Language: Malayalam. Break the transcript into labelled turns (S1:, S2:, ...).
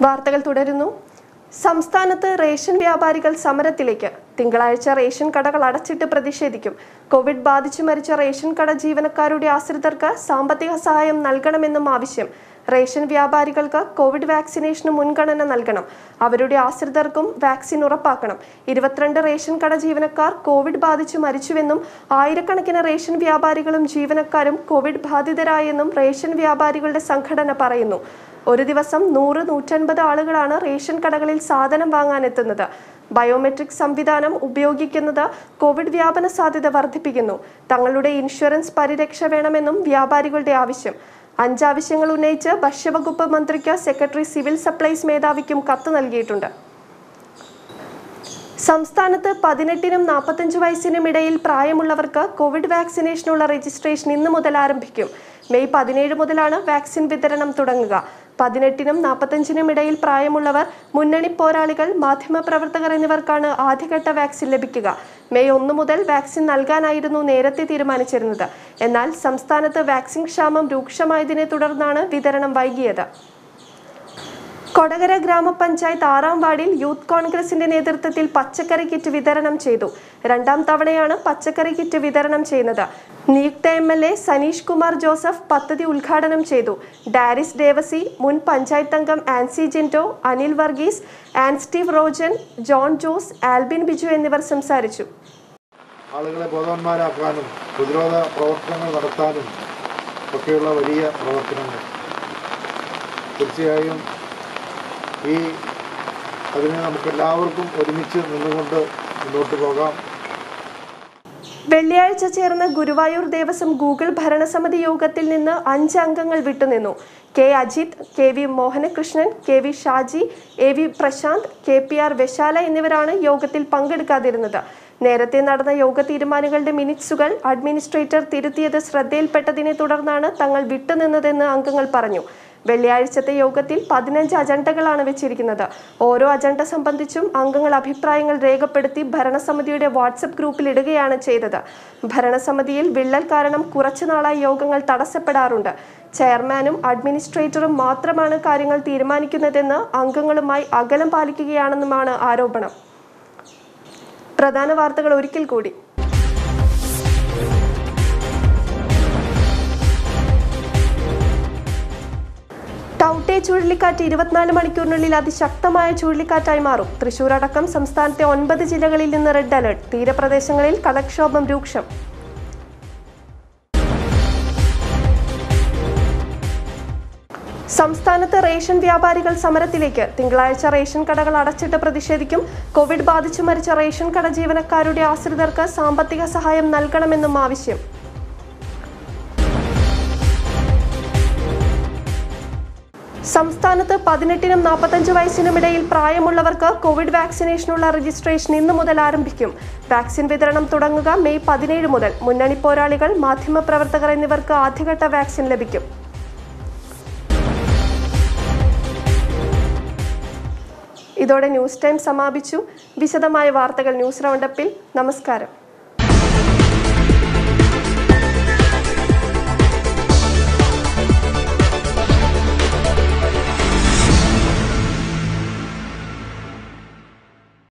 S1: വാർത്തകൾ തുടരുന്നു സംസ്ഥാനത്ത് റേഷൻ വ്യാപാരികൾ സമരത്തിലേക്ക് തിങ്കളാഴ്ച റേഷൻ കടകൾ അടച്ചിട്ട് പ്രതിഷേധിക്കും കോവിഡ് ബാധിച്ചു മരിച്ച റേഷൻ കട ജീവനക്കാരുടെ ആശ്രിതർക്ക് സാമ്പത്തിക സഹായം നൽകണമെന്നും ആവശ്യം റേഷൻ വ്യാപാരികൾക്ക് കോവിഡ് വാക്സിനേഷന് മുൻഗണന നൽകണം അവരുടെ ആശ്രിതർക്കും വാക്സിൻ ഉറപ്പാക്കണം ഇരുപത്തിരണ്ട് റേഷൻ കട ജീവനക്കാർ കോവിഡ് ബാധിച്ചു മരിച്ചുവെന്നും ആയിരക്കണക്കിന് റേഷൻ വ്യാപാരികളും ജീവനക്കാരും കോവിഡ് ബാധിതരായെന്നും റേഷൻ വ്യാപാരികളുടെ സംഘടന പറയുന്നു ഒരു ദിവസം നൂറ് നൂറ്റൻപത് ആളുകളാണ് റേഷൻ കടകളിൽ സാധനം വാങ്ങാനെത്തുന്നത് ബയോമെട്രിക് സംവിധാനം ഉപയോഗിക്കുന്നത് കോവിഡ് വ്യാപന സാധ്യത വർദ്ധിപ്പിക്കുന്നു തങ്ങളുടെ ഇൻഷുറൻസ് പരിരക്ഷ വേണമെന്നും വ്യാപാരികളുടെ ആവശ്യം അഞ്ചാവശ്യങ്ങൾ ഉന്നയിച്ച് ഭക്ഷ്യവകുപ്പ് മന്ത്രിക്ക് സെക്രട്ടറി സിവിൽ സപ്ലൈസ് മേധാവിക്കും കത്ത് നൽകിയിട്ടുണ്ട് സംസ്ഥാനത്ത് പതിനെട്ടിനും നാൽപ്പത്തഞ്ച് വയസ്സിനും ഇടയിൽ പ്രായമുള്ളവർക്ക് കോവിഡ് വാക്സിനേഷനുള്ള രജിസ്ട്രേഷൻ ഇന്ന് മുതൽ ആരംഭിക്കും മെയ് പതിനേഴ് മുതലാണ് വാക്സിൻ വിതരണം തുടങ്ങുക പതിനെട്ടിനും നാൽപ്പത്തഞ്ചിനും ഇടയിൽ പ്രായമുള്ളവർ മുന്നണി പോരാളികൾ മാധ്യമപ്രവർത്തകർ എന്നിവർക്കാണ് ആദ്യഘട്ട വാക്സിൻ ലഭിക്കുക മെയ് ഒന്ന് മുതൽ വാക്സിൻ നൽകാനായിരുന്നു നേരത്തെ തീരുമാനിച്ചിരുന്നത് എന്നാൽ സംസ്ഥാനത്ത് വാക്സിൻ ക്ഷാമം രൂക്ഷമായതിനെ തുടർന്നാണ് വിതരണം വൈകിയത് കൊടകര ഗ്രാമപഞ്ചായത്ത് ആറാം വാർഡിൽ യൂത്ത് കോൺഗ്രസിന്റെ നേതൃത്വത്തിൽ പച്ചക്കറി കിറ്റ് വിതരണം ചെയ്തു രണ്ടാം തവണയാണ് പച്ചക്കറി കിറ്റ് വിതരണം ചെയ്യുന്നത് നിയുക്ത M L A Saneesh Kumar Joseph പദ്ധതി ഉദ്ഘാടനം ചെയ്തു ഡാരിസ് ദേവസി മുൻ പഞ്ചായത്ത് അംഗം ആൻസി ജിൻഡോ അനിൽ വർഗീസ് ആൻ സ്റ്റീവ് റോജൻ ജോൺ ജോസ് ആൽബിൻ ബിജു എന്നിവർ സംസാരിച്ചു
S2: ആളുകളെ ബോധവാന്മാരാക്കാനും പ്രതിരോധ പ്രവർത്തനങ്ങൾ നടത്താനും ഒക്കെയുള്ള വലിയ പ്രവർത്തനങ്ങൾ തീർച്ചയായും ഈ അതിനെ നമുക്ക് എല്ലാവർക്കും ഒരുമിച്ച് നിന്നുകൊണ്ട് മുന്നോട്ട് പോകാം
S1: വെള്ളിയാഴ്ച ചേർന്ന ഗുരുവായൂർ ദേവസ്വം ഗൂഗിൾ ഭരണസമിതി യോഗത്തിൽ നിന്ന് അഞ്ച് അംഗങ്ങൾ വിട്ടുനിന്നു K Ajith K V Mohanakrishnan K V Shaji A V Prashanth K P R Veshala എന്നിവരാണ് യോഗത്തിൽ പങ്കെടുക്കാതിരുന്നത് നേരത്തെ നടന്ന യോഗ തീരുമാനങ്ങളുടെ മിനിറ്റ്സുകൾ അഡ്മിനിസ്ട്രേറ്റർ തിരുത്തിയത് ശ്രദ്ധയിൽപ്പെട്ടതിനെ തുടർന്നാണ് തങ്ങൾ വിട്ടുനിന്നതെന്ന് അംഗങ്ങൾ പറഞ്ഞു വെള്ളിയാഴ്ചത്തെ യോഗത്തിൽ പതിനഞ്ച് അജണ്ടകളാണ് വെച്ചിരിക്കുന്നത് ഓരോ അജണ്ട സംബന്ധിച്ചും അംഗങ്ങൾ അഭിപ്രായങ്ങൾ രേഖപ്പെടുത്തി ഭരണസമിതിയുടെ വാട്സപ്പ് ഗ്രൂപ്പിൽ ഇടുകയാണ് ചെയ്തത് ഭരണസമിതിയിൽ വിള്ളൽ കാരണം കുറച്ചു നാളായി യോഗങ്ങൾ തടസ്സപ്പെടാറുണ്ട് ചെയർമാനും അഡ്മിനിസ്ട്രേറ്ററും മാത്രമാണ് കാര്യങ്ങൾ തീരുമാനിക്കുന്നതെന്ന് അംഗങ്ങളുമായി അകലം പാലിക്കുകയാണെന്നുമാണ് ആരോപണം പ്രധാന വാർത്തകൾ ഒരിക്കൽ കൂടി ടൗട്ടെ ചുഴലിക്കാറ്റ് ഇരുപത്തിനാല് മണിക്കൂറിനുള്ളിൽ അതിശക്തമായ ചുഴലിക്കാറ്റായി മാറും തൃശൂർ അടക്കം സംസ്ഥാനത്തെ ഒൻപത് ജില്ലകളിൽ നിന്ന് റെഡ് അലർട്ട് തീരപ്രദേശങ്ങളിൽ കടക്ഷോഭം രൂക്ഷം സംസ്ഥാനത്ത് റേഷൻ വ്യാപാരികൾ സമരത്തിലേക്ക് തിങ്കളാഴ്ച റേഷൻ കടകൾ അടച്ചിട്ട് പ്രതിഷേധിക്കും കോവിഡ് ബാധിച്ചു മരിച്ച റേഷൻ കട ജീവനക്കാരുടെ ആശ്രിതർക്ക് സാമ്പത്തിക സഹായം നൽകണമെന്നും ആവശ്യം സംസ്ഥാനത്ത് പതിനെട്ടിനും നാൽപ്പത്തഞ്ച് വയസ്സിനും ഇടയിൽ പ്രായമുള്ളവർക്ക് കോവിഡ് വാക്സിനേഷനുള്ള രജിസ്ട്രേഷൻ ഇന്നു മുതൽ ആരംഭിക്കും വാക്സിൻ വിതരണം തുടങ്ങുക മെയ് പതിനേഴ് മുതൽ മുന്നണി പോരാളികൾ മാധ്യമപ്രവർത്തകർ എന്നിവർക്ക് ആദ്യഘട്ട വാക്സിൻ ലഭിക്കും ഇതോടെ ന്യൂസ് ടൈം സമാപിച്ചു വിശദമായ വാർത്തകൾ ന്യൂസ് റൗണ്ടപ്പിൽ നമസ്കാരം